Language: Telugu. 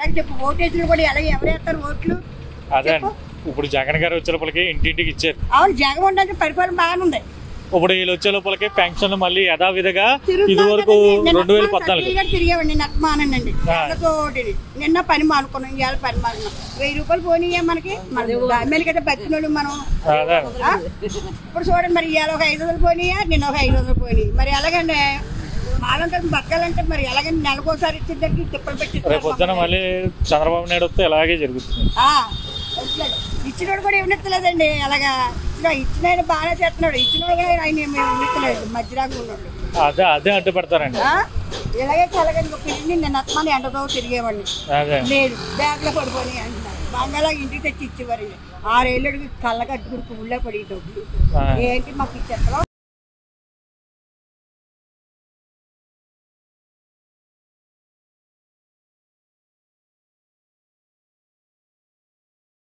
ఎలా చెప్పు ఓటేజ్లు కూడా ఎలా ఎవరు వేస్తారు ఓట్లు అదే అండి ఇప్పుడు జగన్ గారు వచ్చే లోపలికి ఇంటింటికి ఇచ్చారు అవును జగన్ ఉండడానికి పరిపాలన బాగానే ఉంది ఇప్పుడు వీళ్ళు వచ్చే లోపలికి పెన్షన్ మళ్ళీ యథావిధిగా తిరుగుతున్నాం ఇది వరకు కదండి. నిన్న రెండు వేల మా పద్నాలుగు సర్కిల్ గారు తిరిగామండి నత్మానండి ఆ. తోటి నిన్న పని మానుకున్నాం ఇవాళ పని మానుకున్నాం వెయ్యి రూపాయలు పోనీయా మనకి మన దాని కదా బతికినోళ్ళు మనం అదే ఆ? ఇప్పుడు చూడండి మరి ఇవాళ ఒక ఐదు వందలు పోనీయా నిన్న ఒక ఐదు వందలు పోయినాయి మరి ఎలాగండి మాలంతా బతకాలంటే మరి ఎలాగండి నెలకోసారి ఇచ్చేద్దరికి తిప్పలు పెట్టి రేపు పొద్దున మళ్ళీ చంద్రబాబు నాయుడు వస్తే ఇలాగే జరుగుతుంది ఇచ్చినోడు కూడా ఇవ్వనెత్తలేదండి అలాగా ఇచ్చిన ఇచ్చిన ఆయన బాగానే చేస్తున్నాడు ఇచ్చినోడు కూడా ఆయన ఏమి ఇవ్వనెత్తలేదు మధ్యరాగా ఉన్నాడు అదే అదే అడ్డు పెడతారండి ఆ? ఇలాగే కలగని ఒక పిల్లిని నేను అత్మాని ఎండతో తిరిగేవాడిని అదే లేదు బ్యాగ్లో పడిపోయి అంటున్నారు బంగాళా ఇంటికి తెచ్చి ఇచ్చేవారు ఆరేళ్ళకి కళ్ళ కట్టుకుని పువ్వులో పడి డబ్బులు ఆ. ఏంటి మాకు ఇచ్చేస్తాం